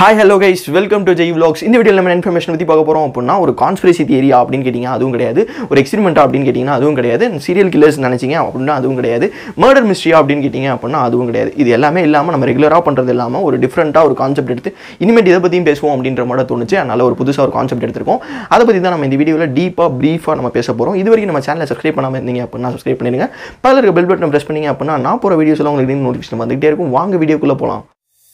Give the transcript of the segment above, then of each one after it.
hi hello guys welcome to Jai vlogs இந்த வீடியோவில் நம்ம இன்ஃபர்மேஷன் பற்றி பார்க்க போகிறோம் அப்படின்னா ஒரு கான்ஸ்பிரசி தியரியா அப்படின்னு கேட்டிங்க அதுவும் கிடையாது ஒரு எக்ஸ்பெரிமெண்ட்டா அப்படின்னு கேட்டிங்கன்னா அதுவும் கிடையாது சீரியல் கில்லர்ஸ் நினச்சிங்க அப்படின்னா அதுவும் கிடையாது மர்டர் மிஸ்ட்ரியா அப்படின்னு கேட்டிங்க அப்படின்னா அதுவும் கிடையாது இது எல்லாமே இல்லாமல் நம்ம ரெகுலராக பண்ணுறது இல்லாமல் ஒரு டிஃப்ரெண்ட்டாக ஒரு கான்செப்ட் எடுத்து இனிமேட் இதை பற்றியும் பேசுவோம் அப்படின்ற மாதிரி தோணுச்சு அதனால் ஒரு புதுசாக ஒரு கான்செப்ட் எடுத்திருக்கோம் அதை பற்றி தான் நம்ம இந்த வீடியோவில் டீப்பாக ப்ரீஃபாக நம்ம பேச போகிறோம் இது வரைக்கும் நம்ம சேனலை சப்ஸ்கிரைப் பண்ணாமல் இருந்தீங்க அப்படின்னா சப்ஸ்கிரைப் பண்ணிடுங்க பல இருக்க பெல் பட்டன் ப்ரெஸ் பண்ணீங்க அப்படின்னா நான் போகிற வீடியோஸ் எல்லாம் உங்களுக்கு நோட்டிஃபிகேஷன் வந்துகிட்டே இருக்கும் வாங்க வீடியோக்குள்ளே போகலாம்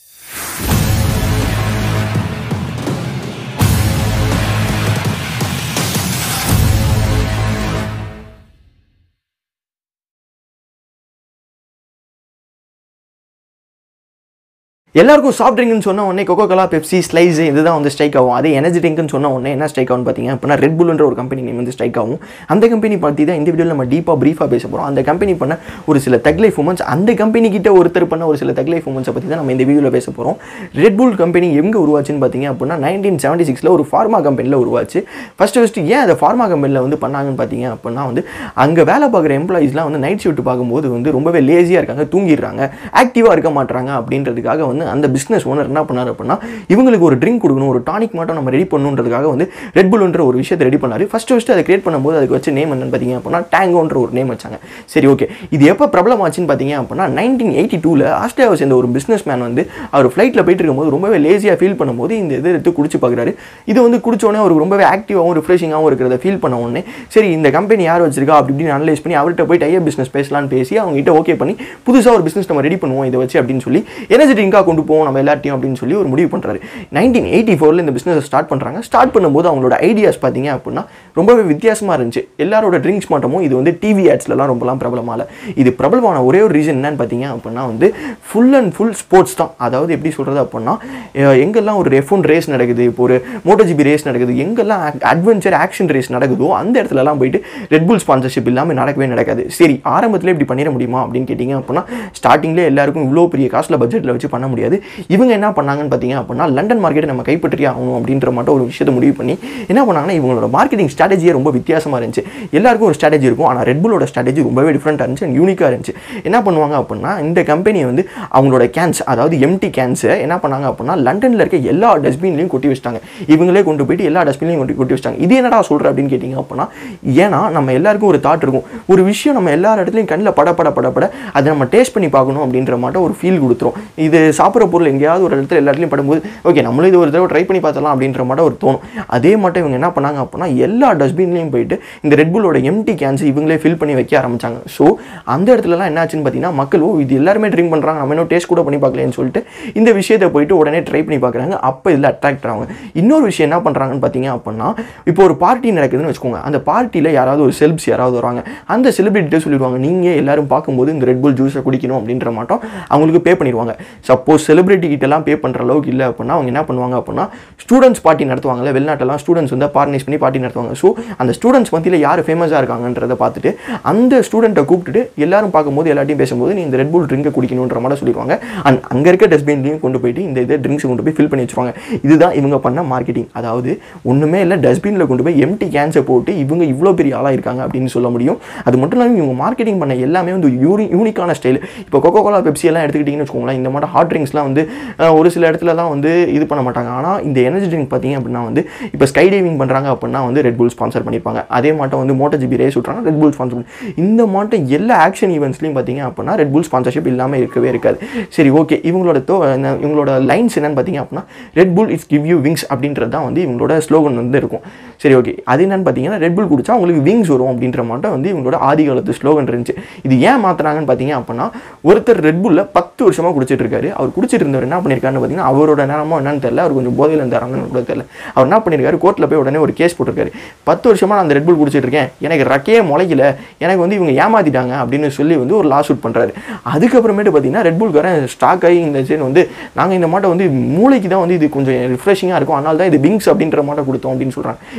எல்லாருக்கும் சாஃப்ட் ட்ரிங்க்னு சொன்ன உடனே கொக்கோ கோலா பெப்சி ஸ்லைஸ் இதுதான் வந்து ஸ்ட்ரைக் ஆகும் அதே எனர்ஜி ட்ரிங்க்னு சொன்ன உடனே என்ன ஸ்ட்ரைக் ஆகும் பார்த்தீங்க அப்படின்னா ரெட் புல்ன்ற ஒரு கம்பெனி நேம் வந்து ஸ்ட்ரைக் ஆகும் அந்த கம்பெனி பற்றி தான் இந்த வீடியோவில் நம்ம டீப்பாக ப்ரீஃபாக பேச போகிறோம் அந்த கம்பெனி பண்ண ஒரு சில தக் லைஃப் உமன்ஸ் அந்த கம்பெனி கிட்ட ஒருத்தர் பண்ண ஒரு சில தக் லைஃப் உமன்ஸை பற்றி தான் நம்ம இந்த வீடியோவில் பேச போகிறோம் ரெட் புல் கம்பெனி எங்கே உருவாச்சுன்னு பார்த்தீங்க அப்படின்னா நைன்டீன் செவன்ட்டி சிக்ஸில் ஒரு ஃபார்மா கம்பெனியில் உருவாச்சு ஃபஸ்ட்டு ஃபஸ்ட்டு ஏன் அதை ஃபார்மா கம்பெனியில் வந்து பண்ணாங்கன்னு பார்த்தீங்க அப்படின்னா வந்து அங்கே வேலை பார்க்குற எம்ப்ளாயிஸ்லாம் வந்து நைட் ஷிஃப்ட் பார்க்கும்போது வந்து ரொம்பவே லேசியாக இருக்காங்க தூங்கிடுறாங்க ஆக்டிவாக இருக்க மாட்டாங்க அப்படின்றதுக்காக வந்து அந்த பிஸ்னஸ் ஓனர் என்ன பண்ணார் அப்படின்னா இவங்களுக்கு ஒரு ட்ரிங்க் கொடுக்கணும் ஒரு டானிக் மட்டும் நம்ம ரெடி பண்ணணுன்றதுக்காக வந்து ரெட் புல்ன்ற ஒரு விஷயத்தை ரெடி பண்ணாரு ஃபஸ்ட்டு ஃபஸ்ட்டு அதை கிரியேட் பண்ணும்போது அதுக்கு வச்ச நேம் என்னன்னு பார்த்தீங்க அப்படின்னா டேங்கோன்ற ஒரு நேம் வச்சாங்க சரி ஓகே இது எப்போ பிரபலம் ஆச்சுன்னு பார்த்தீங்க அப்படின்னா நைன்டீன் எயிட்டி டூவில் ஆஸ்திரேலியாவை சேர்ந்த ஒரு பிஸ்னஸ் மேன் வந்து அவர் ஃப்ளைட்டில் போயிட்டு இருக்கும்போது ரொம்பவே லேசியாக ஃபீல் பண்ணும்போது இந்த இது எடுத்து குடிச்சு பார்க்குறாரு இது வந்து குடிச்சோடனே அவருக்கு ரொம்பவே ஆக்டிவாகவும் ரிஃப்ரெஷிங்காகவும் இருக்கிறத ஃபீல் பண்ண உடனே சரி இந்த கம்பெனி யார் வச்சிருக்கா அப்படி இப்படின்னு அனலைஸ் பண்ணி அவர்கிட்ட போய் டைப் பிஸ்னஸ் பேசலாம்னு பேசி அவங்க கிட்ட ஓகே பண்ணி புதுசாக ஒரு பிஸ்னஸ் நம்ம ரெடி பண்ணுவோம் இதை வச்சு அப்படின்னு சொல்லி எனர்ஜி ட்ரிங்காக கொண்டு போவோம் நம்ம எல்லாத்தையும் அப்படின்னு சொல்லி ஒரு முடிவு பண்ணுறாரு நைன்டீன் எயிட்டி ஃபோரில் இந்த பிஸ்னஸ் ஸ்டார்ட் பண்ணுறாங்க ஸ்டார்ட் பண்ணும்போது அவங்களோட ஐடியாஸ் பார்த்தீங்க அப்படின்னா ரொம்பவே வித்தியாசமாக இருந்துச்சு எல்லாரோட ட்ரிங்க்ஸ் மாட்டமும் இது வந்து டிவி ஆட்ஸ்லலாம் ரொம்பலாம் பிரபலமால இது பிரபலமான ஒரே ஒரு ரீசன் என்னன்னு பார்த்தீங்க அப்படின்னா வந்து ஃபுல் அண்ட் ஃபுல் ஸ்போர்ட்ஸ் தான் அதாவது எப்படி சொல்கிறது அப்படின்னா அஹ் எங்கெல்லாம் ஒரு எஃப் ஒன் ரேஸ் நடக்குது இப்போ ஒரு மோட்டோஜிபி ரேஸ் நடக்குது எங்கெல்லாம் அட்வென்ச்சர் ஆக்ஷன் ரேஸ் நடக்குதோ அந்த இடத்துலலாம் போயிட்டு ரெட் புல் ஸ்பான்சர்ஷிப் இல்லாமல் நடக்கவே நடக்காது சரி ஆரம்பத்தில் இப்படி பண்ணிட முடியுமா அப்படின்னு கேட்டிங்க அப்படின்னா ஸ்டார்டிங்லேயே எல்லாருக்கும் இவ்வளோ பெரிய காஸ்ட்டில் பட்ஜெட்டில் வச்சு பண்ண முடியாது இவங்க என்ன பண்ணாங்கன்னு பார்த்தீங்க அப்படின்னா லண்டன் மார்க்கெட்டை நம்ம கைப்பற்றியே ஆகணும் அப்படின்ற மட்டும் ஒரு விஷயத்தை முடிவு பண்ணி என்ன பண்ணாங்கன்னா இவங்களோட மார்க்கெட்டிங் ஸ்ட்ராட்டஜியே ரொம்ப வித்தியாசமாக இருந்துச்சு எல்லாருக்கும் ஒரு ஸ்ட்ராட்டஜி இருக்கும் ஆனால் ரெட் புல்லோட ஸ்ட்ராட்டஜி ரொம்பவே டிஃப்ரெண்ட்டாக இருந்துச்சு அண்ட் யூனிக்காக இருந்துச்சு என்ன பண்ணுவாங்க அப்படின்னா இந்த கம்பெனி வந்து அவங்களோட கேன்ஸ் அதாவது எம்டி கேன்ஸை என்ன பண்ணாங்க அப்படின்னா லண்டனில் இருக்க எல்லா டஸ்ட்பின்லையும் கொட்டி வச்சிட்டாங்க இவங்களே கொண்டு போயிட்டு எல்லா டஸ்ட்பின்லையும் கொட்டி கொட்டி வச்சிட்டாங்க இது என்னடா சொல்கிற அப்படின்னு கேட்டிங்க அப்படின்னா ஏன்னா நம்ம எல்லாருக்கும் ஒரு தாட் இருக்கும் ஒரு விஷயம் நம்ம எல்லா இடத்துலையும் கண்ணில் பட பட பட பட அதை நம்ம டேஸ்ட் பண்ணி பார்க்கணும் அப்படின்ற மாட்டம் ஒரு ஃபீல் கொடுத்துரும் இது சாப்பிட்ற பொருள் எங்கேயாவது ஒரு இடத்துல எல்லா இடத்துலையும் படும்போது ஓகே நம்மளும் இது ஒரு தடவை ட்ரை பண்ணி பார்த்தலாம் அப்படின்ற மாட்டம் ஒரு தோணும் அதே மட்டும் இவங்க என்ன பண்ணாங்க அப்படின்னா எல்லா டஸ்ட்பின்லையும் போயிட்டு இந்த ரெட் புல்லோட எம்டி கேன்ஸ் இவங்களே ஃபில் பண்ணி வைக்க ஆரம்பிச்சாங்க ஸோ அந்த இடத்துலலாம் என்னாச்சுன்னு பார்த்தீங்கன்னா மக்கள் ஓ இது எல்லாருமே ட்ரிங்க் பண்ணுறாங்க நம்ம இன்னும் டேஸ்ட் கூட பண்ணி பார்க்கலன்னு சொல்லிட்டு இந்த விஷயத்தை போயிட்டு உடனே ட்ரை பண்ணி பார்க்குறாங்க அப்போ இதில் அட்ராக்ட் ஆவாங்க இன்னொரு விஷயம் என்ன பண்ணுறாங்கன்னு பார்த்தீங்க அப்படின்னா இப்போ ஒரு பார்ட்டி நடக்குதுன்னு வச்சுக்கோங்க அந்த பார்ட்டியில் யாராவது ஒரு செல்ப்ஸ் யாராவது வருவாங்க அந்த செலிபிரிட்டிகிட்ட சொல்லிடுவாங்க நீங்கள் எல்லாரும் பார்க்கும்போது இந்த ரெட் புல் ஜூஸை குடிக்கணும் அப்படின்ற மாட்டோம் அவங்களுக்கு பே பண்ணிடுவாங்க சப்போஸ் செலிபிரிட்டி கிட்டலாம் பே பண்ணுற அளவுக்கு இல்லை அப்படின்னா அவங்க என்ன பண்ணுவாங்க அப்படின்னா ஸ்டூடெண்ட்ஸ் பார்ட்டி நடத்துவாங்கல்ல வெளிநாட்டெல்லாம் ஸ்டூடெண்ட்ஸ் வந்து பார்ட்னைஸ் பண்ணி பார்ட்டி நடத்துவாங்க ஸோ அந்த ஸ்டூடெண்ட்ஸ் மத்தியில் யார் ஃபேமஸாக இருக்காங்கன்றதை பார்த்துட்டு அந்த ஸ்டூடெண்ட்டை கூப்பிட்டுட்டு எல்லாரும் பார்க்கும்போது எல்லாத்தையும் பேசும்போது நீ இந்த ரெட் புல் ட்ரிங்கை குடிக்கணுன்ற மாதிரி சொல்லிடுவாங்க அண்ட் அங்கே இருக்க டஸ்ட்பின்லையும் கொண்டு போயிட்டு இந்த இதை ட்ரிங்க்ஸ் கொண்டு போய் ஃபில் பண்ணி வச்சுருவாங்க இதுதான் இவங்க பண்ண மார்க்கெட்டிங் அதாவது ஒன்றுமே இல்லை டஸ்ட்பினில் கொண்டு போய் எம்டி கேன்ஸை போட்டு இவங்க இவ்வளோ பெரிய ஆளாக இருக்காங்க அப்படின்னு சொல்ல முடியும் அது மட்டும் இல்லாமல் இவங்க மார்க்கெட்டிங் பண்ண எல்லாமே வந்து யூனி யூனிக்கான ஸ்டைல் இப்போ கொக்கோ கோலா பெப்சி எல்லாம் எடுத்துக்கிட்டிங்கன்னு வச்சுக்கோங்களேன் இந்த மாதிரி ஹாட் ட்ரிங்க்ஸ்லாம் வந்து அஹ், ஒரு சில இடத்துலலாம் வந்து இது பண்ண மாட்டாங்க ஆனால் இந்த எனர்ஜி ட்ரிங்க் பார்த்தீங்க அப்படின்னா வந்து இப்போ ஸ்கை டைவிங் பண்ணுறாங்க அப்படின்னா வந்து ரெட் புல் ஸ்பான்சர் பண்ணியிருப்பாங்க அதே மாட்டம் வந்து மோட்டோ ஜிபி ரேஸ் விட்றாங்க ரெட் புல் ஸ்பான்சர் இந்த மாட்டம் எல்லா ஆக்ஷன் ஈவெண்ட்ஸ்லையும் பார்த்தீங்க அப்படின்னா ரெட் புல் ஸ்பான்சர்ஷிப் இல்லாமல் இருக்கவே இருக்காது சரி ஓகே இவங்களோட தோ என்ன- இவங்களோட லைன்ஸ் என்னன்னு பார்த்தீங்க அப்படின்னா Red Bull it's give you wings அப்படின்றது தான் வந்து இவங்களோட ஸ்லோகன் வந்து இருக்கும் சரி ஓகே அது என்னன்னு பார்த்தீங்கன்னா ரெட் புல் குடிச்சா உங்களுக்கு விங்ஸ் வரும் அப்படின்ற மாட்டம் வந்து இவங்களோட ஆதி காலத்து ஸ்லோகன் இருந்துச்சு இது ஏன் மாத்துறாங்கன்னு பார்த்தீங்க அப்படின்னா ஒருத்தர் ரெட் புல்ல பத்து வருஷமாக குடிச்சிட்டு இருக்காரு அவர் குடிச்சிட்டு இருந்தவர் என்ன பண்ணியிருக்காருன்னு பார்த்தீங்கன்னா அவரோட நேரமோ என்னன்னு தெரியல அவர் கொஞ்சம் போதையில் இருந்தாராங்கன்னு கூட தெரியல அவர் என்ன பண்ணியிருக்காரு கோர்ட்டில் போய் உடனே ஒரு கேஸ் போட்டிருக்காரு பத்து வருஷமா நான் அந்த ரெட் புல் குடிச்சிட்டு இருக்கேன் எனக்கு ரக்கையே முளைக்கல எனக்கு வந்து இவங்க ஏமாத்திட்டாங்க அப்படின்னு சொல்லி வந்து ஒரு லா ஷூட் பண்ணுறாரு அதுக்கப்புறமேட்டு பார்த்தீங்கன்னா ரெட் புல்காரன் ஸ்டாக் ஆகி இந்த சைடு வந்து நாங்கள் இந்த மாட்டை வந்து மூளைக்கு தான் வந்து இது கொஞ்சம் ரிஃப்ரெஷிங்காக இருக்கும் அதனால தான் இது விங்ஸ் அப்படின்ற மாட்டை கொடுத்தோம் அப்படின்னு சொல்கிறாங்க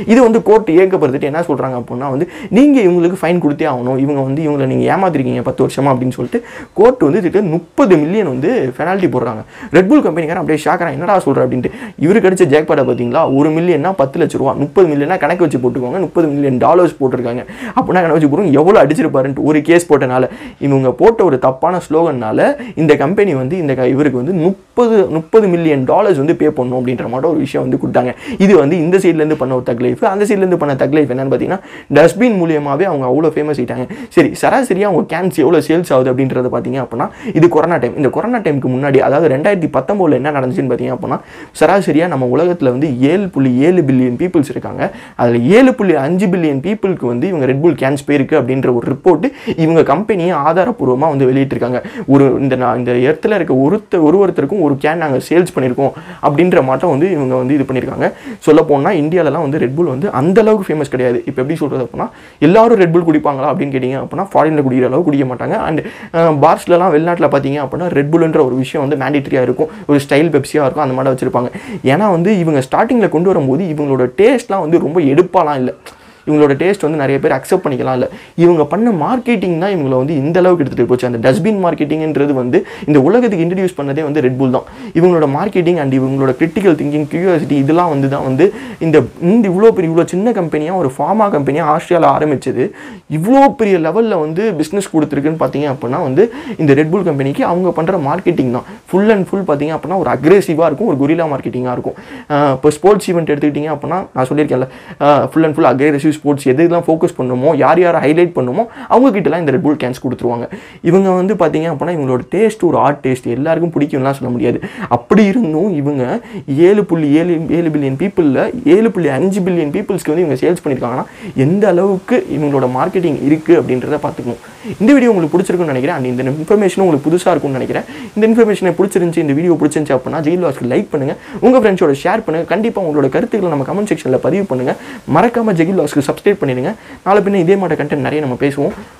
இது வந்து கோர்ட் ஏற்கப்படுத்திட்டு என்ன சொல்கிறாங்க அப்படின்னா வந்து நீங்கள் இவங்களுக்கு ஃபைன் கொடுத்தே ஆகணும் இவங்க வந்து இவங்களை நீங்கள் ஏமாத்திருக்கீங்க பத்து வருஷமா அப்படின்னு சொல்லிட்டு கோர்ட் வந்து திட்டு முப்பது மில்லியன் வந்து பெனால்ட்டி போடுறாங்க ரெட்புல் கம்பெனிக்காரன் அப்படியே ஷாக்கரா என்னடா சொல்கிற அப்படின்ட்டு இவருக்கு அடிச்ச ஜேக்பாட்டை பார்த்தீங்களா ஒரு மில்லியன்னா பத்து லட்ச ரூபா முப்பது மில்லியனா கணக்கு வச்சு போட்டுக்கோங்க முப்பது மில்லியன் டாலர்ஸ் போட்டிருக்காங்க அப்படின்னா கணக்கு வச்சு போடுறோம் எவ்வளோ அடிச்சிருப்பாருன்ட்டு ஒரு கேஸ் போட்டனால இவங்க போட்ட ஒரு தப்பான ஸ்லோகன்னால இந்த கம்பெனி வந்து இந்த க- இவருக்கு வந்து முப்பது முப்பது மில்லியன் டாலர்ஸ் வந்து பே பண்ணணும் அப்படின்ற மாதிரி ஒரு விஷயம் வந்து கொடுத்தாங்க இது வந்து இந்த சைட்லேருந்து பண்ண ஒரு தக் லைஃப் அந்த சைட்லேருந்து பண்ண தக் லைஃப் என்னன்னு பார்த்தீங்கன்னா டஸ்ட்பின் மூலியமாகவே அவங்க அவ்வளோ ஃபேமஸ் ஆயிட்டாங்க சரி சராசரியாக அவங்க கேன்ஸ் எவ்வளோ சேல்ஸ் ஆகுது அப்படின்றத பார்த்தீங்க அப்படின்னா இது கொரோனா டைம் இந்த கொரோனா டைமுக்கு முன்னாடி அதாவது ரெண்டாயிரத்தி பத்தொம்போதில் என்ன நடந்துச்சுன்னு பார்த்தீங்க அப்படின்னா சராசரியாக நம்ம உலகத்தில் வந்து ஏழு புள்ளி ஏழு பில்லியன் பீப்புள்ஸ் இருக்காங்க அதில் ஏழு புள்ளி அஞ்சு பில்லியன் பீப்புளுக்கு வந்து இவங்க ரெட்புல் கேன்ஸ் போயிருக்கு அப்படின்ற ஒரு ரிப்போர்ட் இவங்க கம்பெனியை ஆதாரப்பூர்வமாக வந்து வெளியிட்டிருக்காங்க ஒரு இந்த நான் இந்த இடத்துல இருக்க ஒருத்த ஒரு ஒருத்தருக்கும் ஒரு கேன் நாங்கள் சேல்ஸ் பண்ணியிருக்கோம் அப்படின்ற மாட்டம் வந்து இவங்க வந்து இது பண்ணியிருக்காங்க சொல்ல போனால் இந்தியாவிலலாம் வந்து ரெட்புல் வந்து அந்த அளவுக்கு ஃபேமஸ் கிடையாது இப்போ எப்படி சொல்கிறது அப்படின்னா எல்லாரும் ரெட்புல் குடிப்பாங்களா அப்படின்னு கேட்டிங்க அப்படின்னா ஃபாரினில் குடிக்கிற அளவு குடிக்க மாட்டாங்க அண்ட் பார்ஸ்லலாம் வெளிநாட்டில் பார்த்தீங்க அப்படின்னா ரெட்புல்ன்ற ஒரு விஷயம் வந்து மேண்டிட்ரியாக இருக்கும் ஒரு ஸ்டைல் பெப்சியாக இருக்கும் அந்த மாதிரி வச்சுருப்பாங்க ஏன்னா வந்து இவங்க ஸ்டார்டிங்கில் கொண்டு வரும்போது இவங்களோட டேஸ்ட்லாம் வந்து ரொம்ப எடுப்பாலாம் இல்லை இவங்களோட டேஸ்ட் வந்து நிறைய பேர் அக்செப்ட் பண்ணிக்கலாம் இல்லை இவங்க பண்ண மார்க்கெட்டிங் தான் இவங்களை வந்து இந்த அளவுக்கு எடுத்துகிட்டு போச்சு அந்த டஸ்ட்பின் மார்க்கெட்டிங்ன்றது வந்து இந்த உலகத்துக்கு இன்ட்ரடியூஸ் பண்ணதே வந்து ரெட்புல் தான் இவங்களோட மார்க்கெட்டிங் அண்ட் இவங்களோட கிரிட்டிக்கல் திங்கிங் கியூரியாசிட்டி இதெல்லாம் வந்து தான் வந்து இந்த இந்த இவ்வளோ பெரிய இவ்வளோ சின்ன கம்பெனியாக ஒரு ஃபார்மா கம்பெனியாக ஆஸ்திரேலியாவில் ஆரம்பிச்சது இவ்வளோ பெரிய லெவலில் வந்து பிஸ்னஸ் கொடுத்துருக்குன்னு பார்த்தீங்க அப்படின்னா வந்து இந்த ரெட்புல் கம்பெனிக்கு அவங்க பண்ணுற மார்க்கெட்டிங் தான் ஃபுல் அண்ட் ஃபுல் பார்த்தீங்க அப்படின்னா ஒரு அக்ரெசிவாக இருக்கும் ஒரு குரிலா மார்க்கெட்டிங்காக இருக்கும் அஹ் இப்போ ஸ்போர்ட்ஸ் ஈவெண்ட் எடுத்துக்கிட்டிங்க அப்படின்னா நான் சொல்லியிருக்கேன்ல full and full aggressive sports எதுலாம் ஃபோக்கஸ் பண்ணுமோ யார் யாரை ஹைலைட் பண்ணுமோ அவங்க கிட்டலாம் இந்த ரெட்புல் கேன்ஸ் கொடுத்துருவாங்க இவங்க வந்து பார்த்தீங்க அப்படின்னா இவங்களோட டேஸ்ட் ஒரு ஆர்ட் டேஸ்ட் எல்லாருக்கும் பிடிக்கும்லாம் சொல்ல முடியாது அப்படி இருந்தும் இவங்க ஏழு புள்ளி ஏழு ஏழு பில்லியன் பீப்புளில் ஏழு புள்ளி அஞ்சு பில்லியன் பீப்புள்ஸ்க்கு வந்து இவங்க சேல்ஸ் பண்ணியிருக்காங்கன்னா எந்த அளவுக்கு இவங்களோட மார்க்கெட்டிங் இருக்குது அப்படின்றத பார்த்துக்கணும் இந்த வீடியோ உங்களுக்கு பிடிச்சிருக்குன்னு நினைக்கிறேன் அண்ட் இந்த இன்ஃபர்மேஷன் உங்களுக்கு புதுசாக இருக்கும்னு நினைக்கிறேன் இந்த இன்ஃபர்மேஷனை பிடிச்சிருந்துச்சு இந்த வீடியோ பிடிச்சிருந்துச்சு அப்படின்னா ஜெயில் வாஸ்க்கு லைக் பண்ணுங்கள் உங்கள் ஃப்ரெண்ட்ஸோட ஷேர் பண்ணுங்கள் கண்டிப்பாக உங்களோட கருத்துக்களை நம்ம கமெண்ட் செக்ஷனில் பதிவு பண்ணுங்கள் மறக்காமல் ஜெகில் வாஸ்க்கு சப்ஸ்கிரைப் பண்ணிடுங்க நாளை பின்ன இதே மாதிரி கண்டென்ட் நிறைய நம்ம பேசுவோம்